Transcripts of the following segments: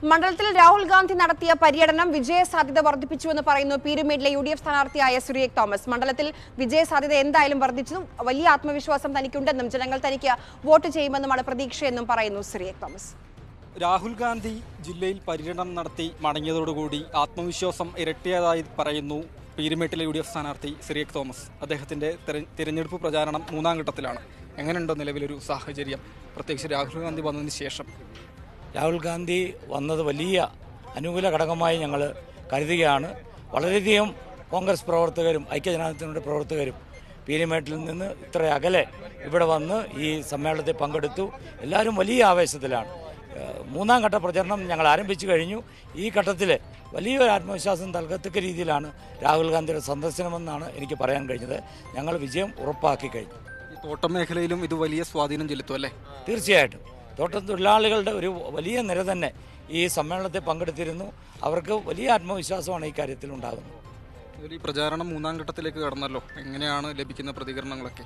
മണ്ഡലത്തിൽ രാഹുൽ ഗാന്ധി നടത്തിയ പര്യടനം വിജയസാധ്യത വർദ്ധിപ്പിച്ചുവെന്ന് പറയുന്നു പീരുമേഡിലെ യു ഡി എഫ് സ്ഥാനാർത്ഥിയായ സുരേഖ് തോമസ് മണ്ഡലത്തിൽ വിജയസാധ്യത എന്തായാലും വർദ്ധിച്ചു വലിയ ആത്മവിശ്വാസം തനിക്കുണ്ടെന്നും ജനങ്ങൾ തനിക്ക് വോട്ട് ചെയ്യുമെന്നുമാണ് പ്രതീക്ഷയെന്നും പറയുന്നു സുരേഖ് തോമസ് രാഹുൽ ഗാന്ധി ജില്ലയിൽ പര്യടനം നടത്തി മടങ്ങിയതോടുകൂടി ആത്മവിശ്വാസം ഇരട്ടിയതായി പറയുന്നു പീരുമേട്ടിലെ യു ഡി എഫ് സ്ഥാനാർത്ഥി സിറിയക് തോമസ് അദ്ദേഹത്തിന്റെ തെര- തിരഞ്ഞെടുപ്പ് പ്രചാരണം മൂന്നാം ഘട്ടത്തിലാണ് എങ്ങനെയുണ്ടോ നിലവിലൊരു സാഹചര്യം പ്രത്യേകിച്ച് രാഹുൽ ഗാന്ധി വന്നതിന് ശേഷം രാഹുൽ ഗാന്ധി വന്നത് വലിയ അനുകൂല ഘടകമായി ഞങ്ങൾ കരുതുകയാണ് വളരെയധികം കോൺഗ്രസ് പ്രവർത്തകരും ഐക്യജനാധിപത്യങ്ങളുടെ പ്രവർത്തകരും പീരിമേട്ടിൽ നിന്ന് ഇത്ര അകലെ ഇവിടെ വന്ന് ഈ സമ്മേളനത്തിൽ പങ്കെടുത്തു എല്ലാവരും വലിയ ആവേശത്തിലാണ് ഏഹ് മൂന്നാം ഘട്ട പ്രചരണം ഞങ്ങൾ ആരംഭിച്ചു കഴിഞ്ഞു ഈ ഘട്ടത്തിൽ വലിയൊരു ആത്മവിശ്വാസം നൽകത്തക്ക രീതിയിലാണ് രാഹുൽ ഗാന്ധിയുടെ സന്ദർശനമെന്നാണ് എനിക്ക് പറയാൻ കഴിഞ്ഞത് ഞങ്ങൾ വിജയം ഉറപ്പാക്കി കഴിഞ്ഞു ഈ തോട്ടം മേഖലയിലും ഇത് വലിയ സ്വാധീനം ചെലുത്തും അല്ലേ തീർച്ചയായിട്ടും തോട്ടം തൊഴിലാളികളുടെ ഒരു വലിയ നിര തന്നെ ഈ സമ്മേളനത്തിൽ പങ്കെടുത്തിരുന്നു അവർക്ക് വലിയ ആത്മവിശ്വാസമാണ് ഈ കാര്യത്തിൽ ഉണ്ടാകുന്നത് അതുപോലെ ഈ പ്രചാരണം മൂന്നാം ഘട്ടത്തിലേക്ക് കടന്നല്ലോ എങ്ങനെയാണ് ലഭിക്കുന്ന പ്രതികരണങ്ങളൊക്കെ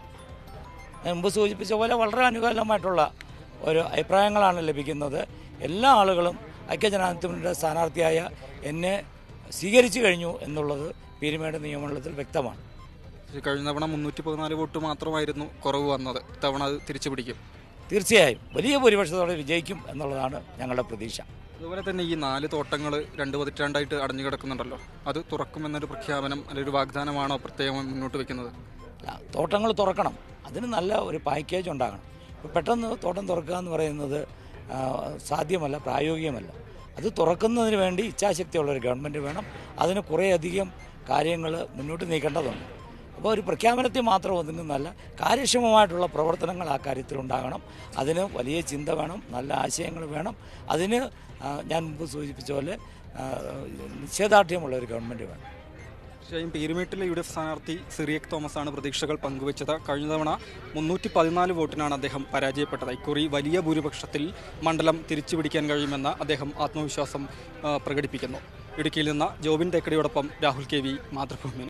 ഞാൻ മുമ്പ് സൂചിപ്പിച്ച പോലെ വളരെ അനുകൂലമായിട്ടുള്ള ഒരു അഭിപ്രായങ്ങളാണ് ലഭിക്കുന്നത് എല്ലാ ആളുകളും ഐക്യജനാധിപത്യത്തിൻ്റെ സ്ഥാനാർത്ഥിയായ എന്നെ സ്വീകരിച്ചു കഴിഞ്ഞു എന്നുള്ളത് പീരുമേട് നിയമമണ്ഡലത്തിൽ വ്യക്തമാണ് ഈ കഴിഞ്ഞ തവണ മുന്നൂറ്റി പതിനാല് വോട്ട് മാത്രമായിരുന്നു കുറവ് വന്നത് ഇത്തവണ അത് തിരിച്ചു പിടിക്കും തീർച്ചയായും വലിയ ഭൂരിപക്ഷത്തോടെ വിജയിക്കും എന്നുള്ളതാണ് ഞങ്ങളുടെ പ്രതീക്ഷ അതുപോലെ തന്നെ ഈ നാല് തോട്ടങ്ങൾ രണ്ട് പതിറ്റാണ്ടായിട്ട് അടഞ്ഞു കിടക്കുന്നുണ്ടല്ലോ അത് തുറക്കുമെന്നൊരു പ്രഖ്യാപനം അല്ലെങ്കിൽ ഒരു വാഗ്ദാനമാണോ പ്രത്യേകം മുന്നോട്ട് വെക്കുന്നത് അല്ല, തോട്ടങ്ങൾ തുറക്കണം അതിന് നല്ല ഒരു പാക്കേജ് ഉണ്ടാകണം ഇപ്പം പെട്ടെന്ന് തോട്ടം തുറക്കുക എന്ന് പറയുന്നത് ആ, സാധ്യമല്ല പ്രായോഗികമല്ല അത് തുറക്കുന്നതിന് വേണ്ടി ഇച്ഛാശക്തിയുള്ള ഒരു ഗവൺമെൻറ് വേണം അതിന് കുറേയധികം കാര്യങ്ങൾ മുന്നോട്ട് നീക്കേണ്ടതുണ്ട് അപ്പോൾ ഒരു പ്രഖ്യാപനത്തിൽ മാത്രം ഒതുങ്ങുന്നതല്ല കാര്യക്ഷമമായിട്ടുള്ള പ്രവർത്തനങ്ങൾ ആ കാര്യത്തിൽ ഉണ്ടാകണം അതിന് വലിയ ചിന്ത വേണം നല്ല ആശയങ്ങൾ വേണം അതിന് ആ, ഞാൻ മുമ്പ് സൂചിപ്പിച്ച പോലെ ആ, നിശ്ചയദാർഢ്യമുള്ള ഒരു ഗവൺമെൻറ് വേണം തീർച്ചയായും പീരുമേട്ടിലെ യു ഡി എഫ് സ്ഥാനാർത്ഥി സിറിയക് തോമസ് ആണ് പ്രതീക്ഷകൾ പങ്കുവച്ചത് കഴിഞ്ഞ തവണ മുന്നൂറ്റി പതിനാല് വോട്ടിനാണ് അദ്ദേഹം പരാജയപ്പെട്ടത് ഇക്കുറി വലിയ ഭൂരിപക്ഷത്തിൽ മണ്ഡലം തിരിച്ചുപിടിക്കാൻ കഴിയുമെന്ന് അദ്ദേഹം ആത്മവിശ്വാസം ആ, പ്രകടിപ്പിക്കുന്നു ഇടുക്കിയിൽ നിന്ന് ജോബിൻ തേക്കടിയോടൊപ്പം രാഹുൽ കെ വി മാതൃഭൂമി